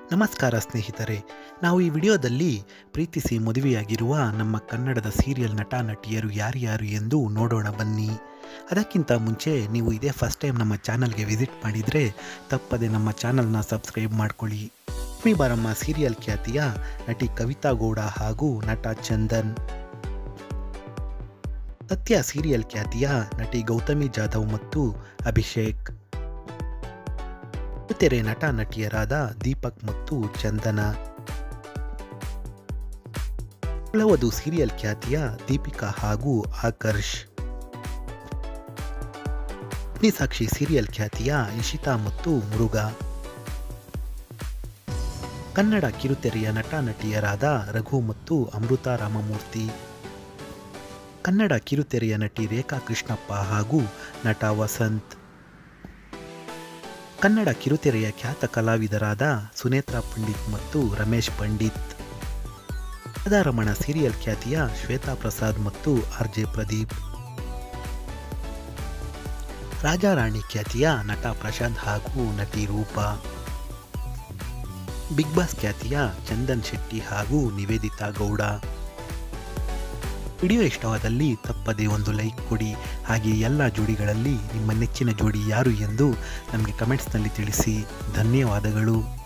ನಮಸ್ಕಾರ ಸ್ನೇಹಿತರೆ ನಾವು ಈ ವಿಡಿಯೋದಲ್ಲಿ ಪ್ರೀತಿಸಿ ಮದುವೆಯಾಗಿರುವ ನಮ್ಮ ಕನ್ನಡದ ಸೀರಿಯಲ್ ನಟ ನಟಿಯರು ಯಾರ್ಯಾರು ಎಂದು ನೋಡೋಣ ಬನ್ನಿ ಅದಕ್ಕಿಂತ ಮುಂಚೆ ನೀವು ಇದೇ ಫಸ್ಟ್ ಟೈಮ್ ನಮ್ಮ ಚಾನಲ್ಗೆ ವಿಸಿಟ್ ಮಾಡಿದರೆ ತಪ್ಪದೆ ನಮ್ಮ ಚಾನಲ್ನ ಸಬ್ಸ್ಕ್ರೈಬ್ ಮಾಡ್ಕೊಳ್ಳಿ ಲಕ್ಷ್ಮೀ ಬಾರಮ್ಮ ಸೀರಿಯಲ್ ಖ್ಯಾತಿಯ ನಟಿ ಕವಿತಾ ಗೌಡ ಹಾಗೂ ನಟ ಚಂದನ್ ಸತ್ಯ ಸೀರಿಯಲ್ ಖ್ಯಾತಿಯ ನಟಿ ಗೌತಮಿ ಜಾಧವ್ ಮತ್ತು ಅಭಿಷೇಕ್ ತೆರೆ ನಟ ನಟಿಯರಾದ ದೀಪಕ್ ಮತ್ತು ಚಂದನ ಕುಲವಧು ಸೀರಿಯಲ್ ಖ್ಯಾತಿಯ ದೀಪಿಕಾ ಹಾಗೂ ಆಕರ್ಷ್ ಅಗ್ನಿಸಾಕ್ಷಿ ಸೀರಿಯಲ್ ಖ್ಯಾತಿಯ ಇಶಿತಾ ಮತ್ತು ಮುರುಘ ಕನ್ನಡ ಕಿರುತೆರೆಯ ನಟ ನಟಿಯರಾದ ರಘು ಮತ್ತು ಅಮೃತ ರಾಮಮೂರ್ತಿ ಕನ್ನಡ ಕಿರುತೆರೆಯ ನಟಿ ರೇಖಾ ಕೃಷ್ಣಪ್ಪ ಹಾಗೂ ನಟ ವಸಂತ್ ಕನ್ನಡ ಕಿರುತೆರೆಯ ಖ್ಯಾತ ಕಲಾವಿದರಾದ ಸುನೇತ್ರಾ ಪಂಡಿತ್ ಮತ್ತು ರಮೇಶ್ ಪಂಡಿತ್ ರಾಧಾರಮಣ ಸೀರಿಯಲ್ ಖ್ಯಾತಿಯ ಶ್ವೇತಾ ಪ್ರಸಾದ್ ಮತ್ತು ಆರ್ ಜೆ ಪ್ರದೀಪ್ ರಾಜಾರಾಣಿ ಖ್ಯಾತಿಯ ನಟ ಪ್ರಶಾಂತ್ ಹಾಗೂ ನಟಿ ರೂಪಾ ಬಿಗ್ ಬಾಸ್ ಖ್ಯಾತಿಯ ಚಂದನ್ ಶೆಟ್ಟಿ ಹಾಗೂ ನಿವೇದಿತಾ ಗೌಡ ವಿಡಿಯೋ ಇಷ್ಟವಾದಲ್ಲಿ ತಪ್ಪದೇ ಒಂದು ಲೈಕ್ ಕೊಡಿ ಹಾಗೆ ಎಲ್ಲ ಜೋಡಿಗಳಲ್ಲಿ ನಿಮ್ಮ ನೆಚ್ಚಿನ ಜೋಡಿ ಯಾರು ಎಂದು ನಮಗೆ ಕಮೆಂಟ್ಸ್ನಲ್ಲಿ ತಿಳಿಸಿ ಧನ್ಯವಾದಗಳು